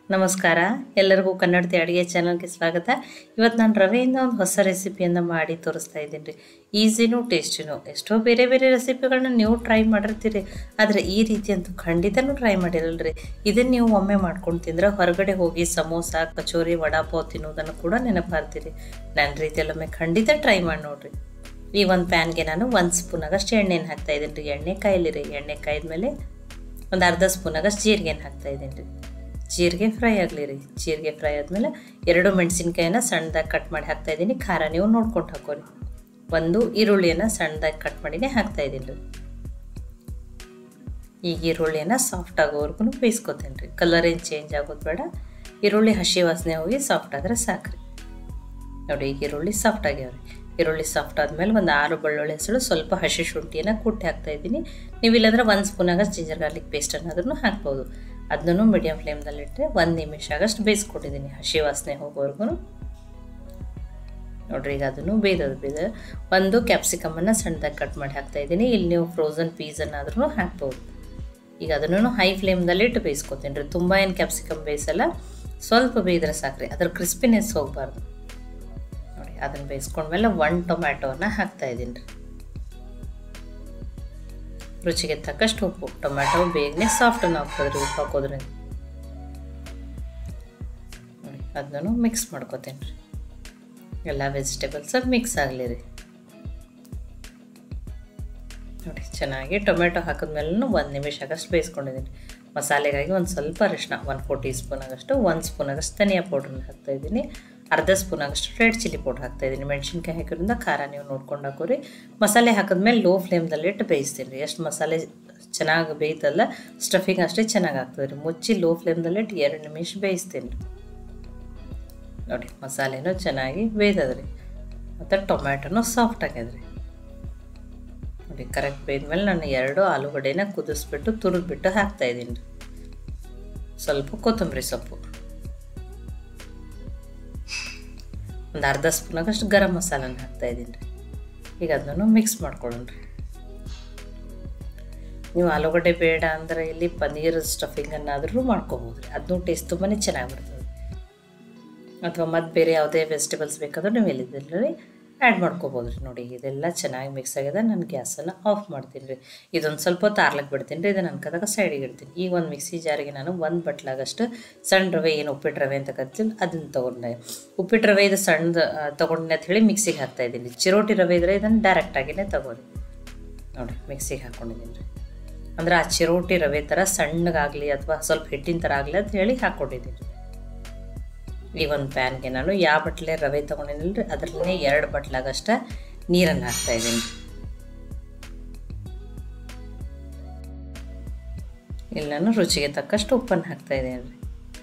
ನಮಸ್ಕಾರ ಎಲ್ಲರಿಗೂ ಕನ್ನಡತಿ ಅಡುಗೆ ಚಾನಲ್ಗೆ ಸ್ವಾಗತ ಇವತ್ತು ನಾನು ರವೆಯಿಂದ ಒಂದು ಹೊಸ ರೆಸಿಪಿಯನ್ನು ಮಾಡಿ ತೋರಿಸ್ತಾ ಇದ್ದೀನಿ ರೀ ಈಸಿನೂ ಟೇಸ್ಟಿನೂ ಎಷ್ಟೋ ಬೇರೆ ಬೇರೆ ರೆಸಿಪಿಗಳನ್ನ ನೀವು ಟ್ರೈ ಮಾಡಿರ್ತೀರಿ ಆದರೆ ಈ ರೀತಿ ಅಂತೂ ಖಂಡಿತನೂ ಟ್ರೈ ಮಾಡಿರಲ್ರಿ ಇದನ್ನು ನೀವು ಒಮ್ಮೆ ಮಾಡ್ಕೊಂಡು ತಿಂದ್ರೆ ಹೊರಗಡೆ ಹೋಗಿ ಸಮೋಸ ಕಚೋರಿ ವಡಾಪಾವ್ ತಿನ್ನೋದನ್ನು ಕೂಡ ನೆನಪಾರ್ತೀರಿ ನನ್ನ ರೀತಿಯಲ್ಲೊಮ್ಮೆ ಖಂಡಿತ ಟ್ರೈ ಮಾಡಿ ನೋಡ್ರಿ ಈ ಒಂದು ಪ್ಯಾನ್ಗೆ ನಾನು ಒಂದು ಸ್ಪೂನಾಗಷ್ಟು ಎಣ್ಣೆನ ಹಾಕ್ತಾ ಇದ್ದೀನಿ ರೀ ಎಣ್ಣೆ ಕಾಯಲಿ ರೀ ಎಣ್ಣೆ ಕಾಯ್ದ್ಮೇಲೆ ಒಂದು ಅರ್ಧ ಸ್ಪೂನಾಗಷ್ಟು ಜೀರಿಗೆನ ಹಾಕ್ತಾ ಇದ್ದೀನಿ ರೀ ಜೀರಿಗೆ ಫ್ರೈ ಆಗಲಿ ರೀ ಜೀರಿಗೆ ಫ್ರೈ ಆದಮೇಲೆ ಎರಡು ಮೆಣಸಿನ್ಕಾಯಿನ ಸಣ್ಣದಾಗಿ ಕಟ್ ಮಾಡಿ ಹಾಕ್ತಾ ಇದ್ದೀನಿ ಖಾರ ನೀವು ನೋಡ್ಕೊಂಡು ಹಾಕೋರಿ ಒಂದು ಈರುಳ್ಳಿಯನ್ನು ಸಣ್ಣದಾಗಿ ಕಟ್ ಮಾಡಿನೇ ಹಾಕ್ತಾ ಇದ್ದೀನಿ ರೀ ಈಗ ಈರುಳ್ಳಿಯನ್ನು ಸಾಫ್ಟ್ ಆಗೋವರೆಗೂ ಬೇಯಿಸ್ಕೊತೀನಿ ರೀ ಕಲರ್ ಏನು ಚೇಂಜ್ ಆಗೋದು ಬೇಡ ಈರುಳ್ಳಿ ಹಸಿ ವಾಸನೆ ಹೋಗಿ ಸಾಫ್ಟ್ ಆದರೆ ಸಾಕ್ರಿ ನೋಡಿ ಈಗ ಈರುಳ್ಳಿ ಸಾಫ್ಟ್ ಆಗ್ಯಾವ್ರಿ ಈರುಳ್ಳಿ ಸಾಫ್ಟ್ ಆದಮೇಲೆ ಒಂದು ಆರು ಬೆಳ್ಳುಳ್ಳಿ ಹೆಸರು ಸ್ವಲ್ಪ ಹಸಿ ಶುಂಠಿಯನ್ನು ಕುಟ್ಟಿ ಹಾಕ್ತಾ ಇದ್ದೀನಿ ನೀವು ಇಲ್ಲಾಂದ್ರೆ ಒಂದು ಸ್ಪೂನಾಗ ಜಿಂಜರ್ ಗಾರ್ಲಿಕ್ ಪೇಸ್ಟನ್ನು ಅದನ್ನು ಹಾಕ್ಬೋದು ಅದನ್ನು ಮೀಡಿಯಮ್ ಫ್ಲೇಮ್ದಲ್ಲಿಟ್ಟರೆ ಒಂದು ನಿಮಿಷ ಆಗಷ್ಟು ಬೇಯಿಸ್ಕೊಟ್ಟಿದ್ದೀನಿ ಹಸಿ ವಾಸನೆ ಹೋಗೋವರೆಗೂ ನೋಡ್ರಿ ಈಗ ಅದನ್ನು ಬೇಯ್ದದು ಬೇಯ್ದ ಒಂದು ಕ್ಯಾಪ್ಸಿಕಮನ್ನು ಸಣ್ಣದಾಗಿ ಕಟ್ ಮಾಡಿ ಹಾಕ್ತಾ ಇದ್ದೀನಿ ಇಲ್ಲಿ ನೀವು ಫ್ರೋಝನ್ ಪೀಸನ್ನಾದ್ರೂ ಹಾಕ್ಬೋದು ಈಗ ಅದನ್ನು ಹೈ ಫ್ಲೇಮ್ದಲ್ಲಿ ಇಟ್ಟು ಬೇಯಿಸ್ಕೊತೀನಿ ರೀ ತುಂಬ ಏನು ಕ್ಯಾಪ್ಸಿಕಮ್ ಬೇಯಿಸಲ್ಲ ಸ್ವಲ್ಪ ಬೇಯ್ದ್ರೆ ಸಾಕ್ರಿ ಅದ್ರ ಕ್ರಿಸ್ಪಿನೆಸ್ ಹೋಗಬಾರ್ದು ನೋಡಿ ಅದನ್ನು ಬೇಯಿಸ್ಕೊಂಡ್ಮೇಲೆ ಒನ್ ಟೊಮ್ಯಾಟೋನ ಹಾಕ್ತಾ ಇದ್ದೀನಿ ರೀ ರುಚಿಗೆ ತಕ್ಕಷ್ಟು ಉಪ್ಪು ಟೊಮ್ಯಾಟೊ ಬೇಗನೆ ಸಾಫ್ಟನ್ನು ಆಗ್ತದೆ ರೀ ಉಪ್ಪು ಹಾಕೋದ್ರಿಂದ ನೋಡಿ ಅದನ್ನು ಮಿಕ್ಸ್ ಮಾಡ್ಕೋತೀನಿ ರೀ ಎಲ್ಲ ವೆಜಿಟೇಬಲ್ಸ್ ಮಿಕ್ಸ್ ಆಗಲಿ ರೀ ನೋಡಿ ಚೆನ್ನಾಗಿ ಟೊಮೆಟೊ ಹಾಕಿದ್ಮೇಲೆ ಒಂದು ನಿಮಿಷ ಆಗಷ್ಟು ಬೇಯಿಸ್ಕೊಂಡಿದ್ದೀನಿ ಮಸಾಲೆಗಾಗಿ ಒಂದು ಸ್ವಲ್ಪ ಅರಿಶಿನ ಒನ್ ಫೋರ್ ಟೀ ಸ್ಪೂನ್ ಆಗಷ್ಟು ಒಂದು ಸ್ಪೂನ್ ಆಗಷ್ಟು ಧನಿಯಾ ಪೌಡ್ರನ್ನ ಹಾಕ್ತಾಯಿದ್ದೀನಿ ಅರ್ಧ ಸ್ಪೂನ್ ಆಗಷ್ಟು ರೆಡ್ ಚಿಲ್ಲಿ ಪೌಡ್ರ್ ಹಾಕ್ತಾಯಿದ್ದೀನಿ ಮೆಣಸಿನ್ಕಾಯಿ ಹಾಕಿದ್ರಿಂದ ಖಾರ ನೀವು ನೋಡ್ಕೊಂಡು ಹಾಕೋರಿ ಮಸಾಲೆ ಹಾಕಿದ್ಮೇಲೆ ಲೋ ಫ್ಲೇಮ್ದಲ್ಲಿ ಇಟ್ಟು ಬೇಯಿಸ್ತೀನಿ ರೀ ಎಷ್ಟು ಮಸಾಲೆ ಚೆನ್ನಾಗಿ ಬೇಯ್ತಲ್ಲ ಸ್ಟಫಿಂಗ್ ಅಷ್ಟೇ ಚೆನ್ನಾಗಿ ಆಗ್ತದೆ ರೀ ಮುಚ್ಚಿ ಲೋ ಫ್ಲೇಮ್ದಲ್ಲಿ ಇಟ್ಟು ಎರಡು ನಿಮಿಷ ಬೇಯಿಸ್ತೀನಿ ರೀ ನೋಡಿ ಮಸಾಲೆನೂ ಚೆನ್ನಾಗಿ ಬೇಯ್ತದೆ ರೀ ಮತ್ತು ಟೊಮ್ಯಾಟೊನೂ ಸಾಫ್ಟ್ ಆಗ್ಯದ ರೀ ನೋಡಿ ಕರೆಕ್ಟ್ ಬೇಯ್ದ್ಮೇಲೆ ನಾನು ಎರಡು ಆಲೂಗಡ್ಡೆನ ಕುದಿಸ್ಬಿಟ್ಟು ತುರಿದ್ಬಿಟ್ಟು ಹಾಕ್ತಾಯಿದ್ದೀನಿ ರೀ ಸ್ವಲ್ಪ ಕೊತ್ತಂಬರಿ ಸೊಪ್ಪು ಒಂದು ಅರ್ಧ ಸ್ಪೂನಾಗಷ್ಟು ಗರಂ ಮಸಾಲನ ಹಾಕ್ತಾಯಿದ್ದೀನಿ ರೀ ಈಗ ಅದನ್ನು ಮಿಕ್ಸ್ ಮಾಡ್ಕೊಳ್ಳೋಣ ರೀ ನೀವು ಆಲೂಗಡ್ಡೆ ಬೇಡ ಅಂದರೆ ಇಲ್ಲಿ ಪನ್ನೀರ್ ಸ್ಟಫಿಂಗನ್ನಾದರೂ ಮಾಡ್ಕೋಬೋದು ರೀ ಅದನ್ನೂ ಟೇಸ್ಟ್ ತುಂಬಾ ಚೆನ್ನಾಗಿ ಬರ್ತದೆ ಅಥವಾ ಮತ್ತು ಬೇರೆ ಯಾವುದೇ ವೆಜಿಟೇಬಲ್ಸ್ ಬೇಕಾದರೂ ನೀವು ಎಲ್ಲಿದ್ದಲ್ಲಿ ಆ್ಯಡ್ ಮಾಡ್ಕೋಬೋದು ರೀ ನೋಡಿ ಇದೆಲ್ಲ ಚೆನ್ನಾಗಿ ಮಿಕ್ಸ್ ಆಗಿದೆ ನಾನು ಗ್ಯಾಸನ್ನು ಆಫ್ ಮಾಡ್ತೀನಿ ರೀ ಇದೊಂದು ಸ್ವಲ್ಪ ಹೊತ್ತು ಆರ್ಲಕ್ಕೆ ಬಿಡ್ತೀನಿ ರೀ ಇದನ್ನು ಅನ್ಕದಾಗ ಸೈಡಿಗೆ ಇಡ್ತೀನಿ ಈಗ ಒಂದು ಮಿಕ್ಸಿ ಜಾರಿಗೆ ನಾನು ಒಂದು ಬಟ್ಲಾಗಷ್ಟು ಸಣ್ಣ ರವೆ ಏನು ಉಪ್ಪಿಟ್ಟು ರವೆ ಅಂತ ಕರಿತೀನಿ ಅದನ್ನು ತೊಗೊಂಡೆ ಉಪ್ಪಿಟ್ಟು ರವೆ ಇದು ಸಣ್ಣದು ತೊಗೊಂಡೆ ಅಂತ ಹೇಳಿ ಮಿಕ್ಸಿಗೆ ಹಾಕ್ತಾಯಿದ್ದೀನಿ ಚಿರೋಟಿ ರವೆ ಇದ್ದರೆ ಇದನ್ನು ಡೈರೆಕ್ಟಾಗಿಯೇ ತೊಗೊರಿ ನೋಡಿ ಮಿಕ್ಸಿಗೆ ಹಾಕ್ಕೊಂಡಿದ್ದೀನಿ ರೀ ಅಂದರೆ ಆ ಚಿರೋಟಿ ರವೆ ಥರ ಸಣ್ಣಗಾಗಲಿ ಅಥವಾ ಸ್ವಲ್ಪ ಹಿಟ್ಟಿನ ಥರ ಆಗಲಿ ಅಂತ ಹೇಳಿ ಹಾಕ್ಕೊಂಡಿದ್ದೀನಿ ರೀ ಈ ಒಂದು ಪ್ಯಾನ್ಗೆ ನಾನು ಯಾವ ಬಟ್ಲೆ ರವೆ ತೊಗೊಂಡಿನಿಲ್ಲ ರೀ ಅದರಲ್ಲೇ ಎರಡು ಬಟ್ಲಾಗಷ್ಟ ನೀರನ್ನು ಹಾಕ್ತಾಯಿದ್ದೀನಿ ಇಲ್ಲಿ ನಾನು ರುಚಿಗೆ ತಕ್ಕಷ್ಟು ಉಪ್ಪನ್ನು ಹಾಕ್ತಾಯಿದ್ದೀನಿ ರೀ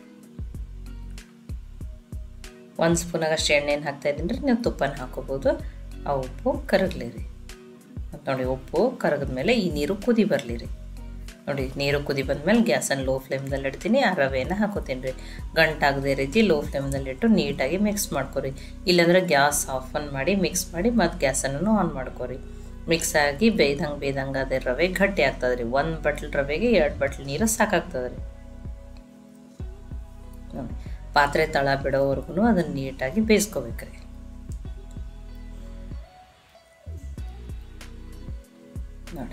ಒಂದು ಸ್ಪೂನಾಗಷ್ಟು ಎಣ್ಣೆನ ಹಾಕ್ತಾಯಿದ್ದೀನಿ ರೀ ನೀವು ತುಪ್ಪನ ಹಾಕೋಬೋದು ಆ ಉಪ್ಪು ಕರಗಲಿ ರೀ ಮತ್ತು ನೋಡಿ ಉಪ್ಪು ಕರಗಿದ್ಮೇಲೆ ಈ ನೀರು ಕುದಿ ಬರಲಿ ರೀ ನೋಡಿ ನೀರು ಕುದಿ ಬಂದಮೇಲೆ ಗ್ಯಾಸನ್ನು ಲೋ ಫ್ಲೇಮ್ದಲ್ಲಿ ಇಡ್ತೀನಿ ಆ ರವೆನ ಹಾಕೋತೀನಿ ರೀ ಗಂಟಾಗದೇ ರೀತಿ ಲೋ ಫ್ಲೇಮ್ದಲ್ಲಿಟ್ಟು ನೀಟಾಗಿ ಮಿಕ್ಸ್ ಮಾಡ್ಕೊರಿ ಇಲ್ಲಾಂದ್ರೆ ಗ್ಯಾಸ್ ಆಫನ್ ಮಾಡಿ ಮಿಕ್ಸ್ ಮಾಡಿ ಮತ್ತು ಗ್ಯಾಸನ್ನು ಆನ್ ಮಾಡ್ಕೊರಿ ಮಿಕ್ಸ್ ಆಗಿ ಬೇಯ್ದಂಗೆ ಬೇಯ್ದಂಗೆ ಅದೇ ರವೆ ಗಟ್ಟಿ ಆಗ್ತದೆ ರೀ ಒಂದು ಬಟ್ಲ್ ರವೆಗೆ ಎರಡು ಬಟ್ಲ್ ನೀರು ಸಾಕಾಗ್ತದೆ ರೀ ನೋಡಿ ಪಾತ್ರೆ ತಳ ಬಿಡೋವರೆಗೂ ಅದನ್ನು ನೀಟಾಗಿ ಬೇಯಿಸ್ಕೋಬೇಕ್ರಿ ನೋಡಿ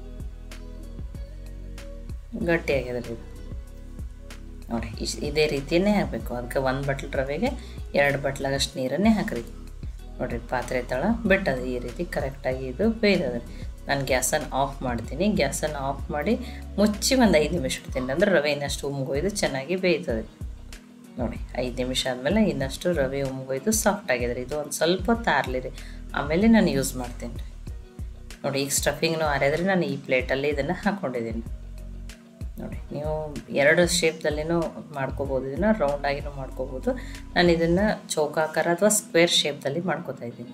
ಗಟ್ಟಿಯಾಗಿದೆ ರೀ ನೋಡಿ ಇಶ್ ಇದೇ ರೀತಿಯೇ ಹಾಕಬೇಕು ಅದಕ್ಕೆ ಒಂದು ಬಟ್ಲ್ ರವೆಗೆ ಎರಡು ಬಟ್ಲಾಗಷ್ಟು ನೀರನ್ನೇ ಹಾಕ್ರಿ ನೋಡಿರಿ ಪಾತ್ರೆ ತಳ ಬಿಟ್ಟದ ಈ ರೀತಿ ಕರೆಕ್ಟಾಗಿ ಇದು ಬೇಯ್ದದ ನಾನು ಗ್ಯಾಸನ್ನು ಆಫ್ ಮಾಡ್ತೀನಿ ಗ್ಯಾಸನ್ನು ಆಫ್ ಮಾಡಿ ಮುಚ್ಚಿ ಒಂದು ಐದು ನಿಮಿಷ ಇಡ್ತೀನಿ ಅಂದರೆ ರವೆ ಇನ್ನಷ್ಟು ಉಮ್ಗೊಯ್ದು ಚೆನ್ನಾಗಿ ಬೇಯ್ತದೆ ನೋಡಿ ಐದು ನಿಮಿಷ ಆದಮೇಲೆ ಇನ್ನಷ್ಟು ರವೆ ಉಮ್ಗೊಯ್ದು ಸಾಫ್ಟ್ ಆಗಿದೆ ರೀ ಇದು ಒಂದು ಸ್ವಲ್ಪ ತಾರ್ಲಿ ರೀ ಆಮೇಲೆ ನಾನು ಯೂಸ್ ಮಾಡ್ತೀನಿ ರೀ ನೋಡಿ ಈಗ ಸ್ಟಫಿಂಗ್ನು ಆರಿದ್ರೆ ನಾನು ಈ ಪ್ಲೇಟಲ್ಲಿ ಇದನ್ನು ಹಾಕ್ಕೊಂಡಿದ್ದೀನಿ ನೋಡಿ ನೀವು ಎರಡು ಶೇಪ್ದಲ್ಲಿನೂ ಮಾಡ್ಕೋಬೋದು ಇದನ್ನು ರೌಂಡಾಗಿನೂ ಮಾಡ್ಕೋಬೋದು ನಾನು ಇದನ್ನು ಚೌಕಾಕಾರ ಅಥವಾ ಸ್ಕ್ವೇರ್ ಶೇಪ್ದಲ್ಲಿ ಮಾಡ್ಕೋತಾ ಇದ್ದೀನಿ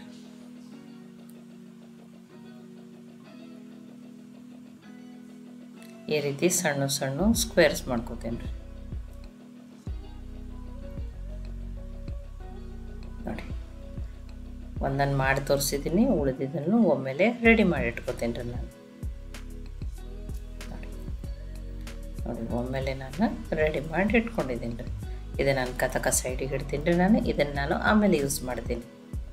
ಈ ರೀತಿ ಸಣ್ಣ ಸಣ್ಣ ಸ್ಕ್ವೇರ್ಸ್ ಮಾಡ್ಕೋತೀನಿ ರೀ ನೋಡಿ ಒಂದನ್ನು ಮಾಡಿ ತೋರಿಸಿದ್ದೀನಿ ಉಳಿದಿದ್ದನ್ನು ಒಮ್ಮೆಲೆ ರೆಡಿ ಮಾಡಿ ಇಟ್ಕೋತೀನಿ ರೀ ನಾನು ನೋಡಿ ನೋಡಿ ನೋಡಿ ಒಮ್ಮೆಲೆ ನಾನು ರೆಡಿ ಮಾಡಿ ಇಟ್ಕೊಂಡಿದ್ದೀನಿ ರೀ ಇದು ನಾನು ಕಥಕ ಸೈಡಿಗೆ ಇಡ್ತೀನಿ ರೀ ನಾನು ಇದನ್ನು ನಾನು ಆಮೇಲೆ ಯೂಸ್ ಮಾಡ್ತೀನಿ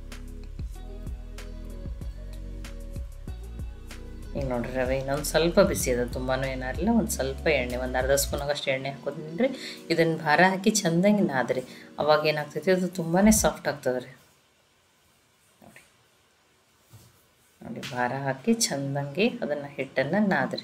ಈಗ ನೋಡ್ರಿ ರವೆ ಇನ್ನೊಂದು ಸ್ವಲ್ಪ ಬಿಸಿ ಇದೆ ತುಂಬಾ ಏನಾರಿಲ್ಲ ಒಂದು ಸ್ವಲ್ಪ ಎಣ್ಣೆ ಒಂದು ಅರ್ಧ ಸ್ಪೂನಾಗಷ್ಟು ಎಣ್ಣೆ ಹಾಕೋತೀನಿ ರೀ ಇದನ್ನು ಭಾರ ಹಾಕಿ ಚೆಂದಂಗೆ ನಾದ್ರಿ ಅವಾಗ ಏನಾಗ್ತೈತಿ ಅದು ತುಂಬಾ ಸಾಫ್ಟ್ ಆಗ್ತದೆ ರೀ ನೋಡಿ ನೋಡಿ ಭಾರ ಹಾಕಿ ಚೆಂದಂಗೆ ಅದನ್ನು ಹಿಟ್ಟನ್ನು ನಾದ್ರಿ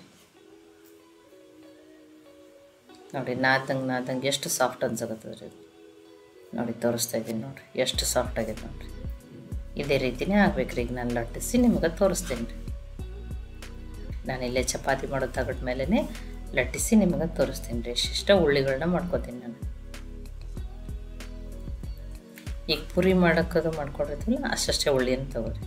ನೋಡಿ ನಾದಂಗೆ ನಾದಂಗೆ ಎಷ್ಟು ಸಾಫ್ಟ್ ಅನ್ಸಕತ್ತದ ರೀ ಇದು ನೋಡಿ ತೋರಿಸ್ತಾ ಇದ್ದೀನಿ ನೋಡಿರಿ ಎಷ್ಟು ಸಾಫ್ಟ್ ಆಗೈತೆ ನೋಡಿರಿ ಇದೇ ರೀತಿನೇ ಆಗ್ಬೇಕು ರೀ ಈಗ ನಾನು ಲಟ್ಟಿಸಿ ನಿಮ್ಗೆ ತೋರಿಸ್ತೀನಿ ರೀ ನಾನು ಇಲ್ಲೇ ಚಪಾತಿ ಮಾಡೋ ತಗಡ ಮೇಲೇ ಲಟ್ಟಿಸಿ ನಿಮಗೆ ತೋರಿಸ್ತೀನಿ ರೀ ಎಷ್ಟಿಷ್ಟ ಉಳ್ಳಿಗಳನ್ನ ಮಾಡ್ಕೋತೀನಿ ನಾನು ಈಗ ಪುರಿ ಮಾಡೋಕ್ಕದು ಮಾಡ್ಕೊಂಡಿರ್ತೀವಲ್ಲ ಅಷ್ಟಷ್ಟೇ ಉಳ್ಳಿಯನ್ನು ತಗೋರಿ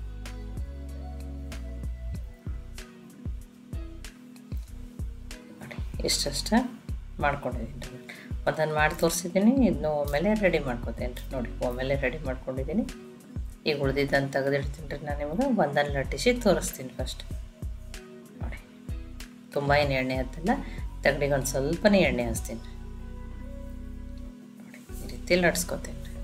ನೋಡಿ ಎಷ್ಟಷ್ಟ ಮಾಡ್ಕೊಂಡಿದ್ದೀನಿ ರೀ ಒಂದನ್ನು ಮಾಡಿ ತೋರಿಸಿದ್ದೀನಿ ಇದನ್ನು ಒಮ್ಮೆಲೆ ರೆಡಿ ಮಾಡ್ಕೊತೇನೆ ರೀ ನೋಡಿ ಒಮ್ಮೆಲೆ ರೆಡಿ ಮಾಡ್ಕೊಂಡಿದ್ದೀನಿ ಈಗ ಉಳ್ದಿದ್ದನ್ನು ತೆಗೆದಿಡ್ತೀನಿ ರೀ ನಾನು ನಿಮಗೆ ಒಂದನ್ನು ಲಟ್ಟಿಸಿ ತೋರಿಸ್ತೀನಿ ಫಸ್ಟ್ ನೋಡಿ ತುಂಬ ಏನು ಎಣ್ಣೆ ಹತ್ತಿಲ್ಲ ತಗಡಿಗೆ ಒಂದು ಸ್ವಲ್ಪನೇ ಎಣ್ಣೆ ಹಚ್ತೀನಿ ನೋಡಿ ಈ ರೀತಿ ಲಟ್ಸ್ಕೊತೀನಿ ರೀ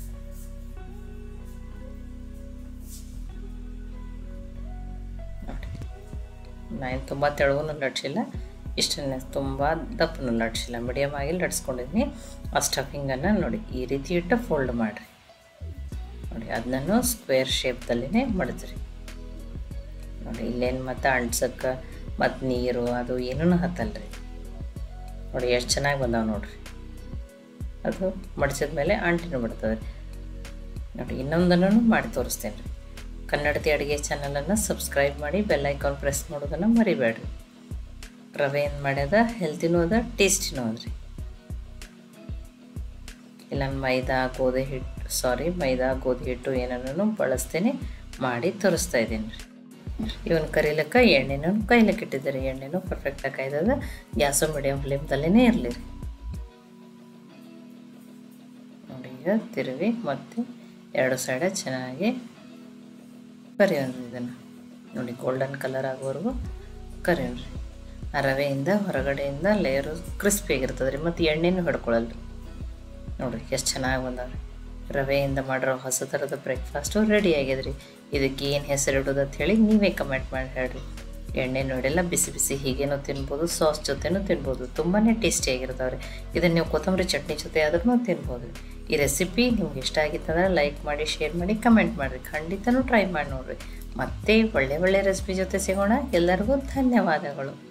ನೋಡಿ ನಾನು ತುಂಬ ತೆಳುಗೂ ಲಟ್ಸಿಲ್ಲ ಇಷ್ಟನ್ನೇ ತುಂಬ ದಪ್ಪನೂ ಲಟ್ಸಿಲ್ಲ ಮೀಡಿಯಮ್ ಆಗಿ ಲಟ್ಸ್ಕೊಂಡಿದ್ದೀನಿ ಆ ಸ್ಟಫಿಂಗನ್ನು ನೋಡಿ ಈ ರೀತಿ ಇಟ್ಟು ಫೋಲ್ಡ್ ಮಾಡಿರಿ ನೋಡಿ ಅದನ್ನು ಸ್ಕ್ವೇರ್ ಶೇಪ್ದಲ್ಲೇ ಮಾಡಿದ್ರಿ ನೋಡಿ ಇಲ್ಲೇನು ಮತ್ತು ಅಂಟ್ಸಕ್ಕೆ ಮತ್ತು ನೀರು ಅದು ಏನೂ ಹತ್ತಲ್ರಿ ನೋಡಿ ಎಷ್ಟು ಚೆನ್ನಾಗಿ ಬಂದಾವೆ ನೋಡ್ರಿ ಅದು ಮಡಿಸಿದ ಮೇಲೆ ಅಂಟಿನೂ ಬಿಡ್ತದೆ ನೋಡಿ ಇನ್ನೊಂದನ್ನು ಮಾಡಿ ತೋರಿಸ್ತೇನೆ ರೀ ಕನ್ನಡತಿ ಅಡುಗೆ ಚಾನಲನ್ನು ಸಬ್ಸ್ಕ್ರೈಬ್ ಮಾಡಿ ಬೆಲ್ ಐಕಾನ್ ಪ್ರೆಸ್ ಮಾಡೋದನ್ನು ಮರಿಬೇಡ್ರಿ ರವೆ ಏನು ಮಾಡ್ಯದ ಹೆಲ್ತಿನೂ ಅದ ಟೇಸ್ಟಿನೂ ಅದ್ರಿ ಇಲ್ಲ ಮೈದಾ ಗೋಧಿ ಹಿಟ್ಟು ಸಾರಿ ಮೈದಾ ಗೋಧಿ ಹಿಟ್ಟು ಏನನ್ನು ಬಳಸ್ತೇನೆ ಮಾಡಿ ತೋರಿಸ್ತಾ ಇದ್ದೀನಿ ರೀ ಇವನ್ ಕರಿಲಕ್ಕ ಎಣ್ಣೆನೂ ಕೈಲಕ್ಕೆ ಇಟ್ಟಿದ್ದಾರೆ ಎಣ್ಣೆನೂ ಪರ್ಫೆಕ್ಟಾಗಿ ಕಾಯ್ದದ ಗ್ಯಾಸು ಮೀಡಿಯಮ್ ಫ್ಲೇಮ್ದಲ್ಲೇ ಇರಲಿ ರೀ ನೋಡಿ ಈಗ ತಿರುವಿ ಮತ್ತು ಎರಡು ಸೈಡ ಚೆನ್ನಾಗಿ ಕರಿಯೋಣ್ರಿ ಇದನ್ನು ನೋಡಿ ಗೋಲ್ಡನ್ ಕಲರ್ ಆಗೋವರೆಗೂ ಕರಿಯೋಣ್ರಿ ಆ ರವೆಯಿಂದ ಹೊರಗಡೆಯಿಂದ ಲೇಯರು ಕ್ರಿಸ್ಪಿಯಾಗಿರ್ತದೆ ರೀ ಮತ್ತು ಎಣ್ಣೆನೂ ಹಿಡ್ಕೊಳ್ಳಲ್ಲ ನೋಡಿರಿ ಎಷ್ಟು ಚೆನ್ನಾಗಿ ಬಂದಾವೆ ರವೆಯಿಂದ ಮಾಡಿರೋ ಹೊಸ ಥರದ ಬ್ರೇಕ್ಫಾಸ್ಟು ರೆಡಿ ಆಗ್ಯದ್ರಿ ಇದಕ್ಕೆ ಏನು ಹೆಸರು ಇಡೋದು ಅಂತ ಹೇಳಿ ನೀವೇ ಕಮೆಂಟ್ ಮಾಡಿ ಹೇಳ್ರಿ ಎಣ್ಣೆ ನೋಡೆಲ್ಲ ಬಿಸಿ ಬಿಸಿ ಹೀಗೇನೋ ತಿನ್ಬೋದು ಸಾಸ್ ಜೊತೆನೂ ತಿನ್ಬೋದು ತುಂಬಾ ಟೇಸ್ಟಿಯಾಗಿರ್ತಾವೆ ರೀ ಇದನ್ನು ನೀವು ಕೊತ್ತಂಬರಿ ಚಟ್ನಿ ಜೊತೆ ಆದ್ರೂ ತಿನ್ಬೋದು ಈ ರೆಸಿಪಿ ನಿಮ್ಗೆ ಇಷ್ಟ ಆಗಿತ್ತಂದ್ರೆ ಲೈಕ್ ಮಾಡಿ ಶೇರ್ ಮಾಡಿ ಕಮೆಂಟ್ ಮಾಡಿರಿ ಖಂಡಿತನೂ ಟ್ರೈ ಮಾಡಿ ನೋಡಿರಿ ಮತ್ತೆ ಒಳ್ಳೆ ಒಳ್ಳೆ ರೆಸಿಪಿ ಜೊತೆ ಸಿಗೋಣ ಎಲ್ಲರಿಗೂ ಧನ್ಯವಾದಗಳು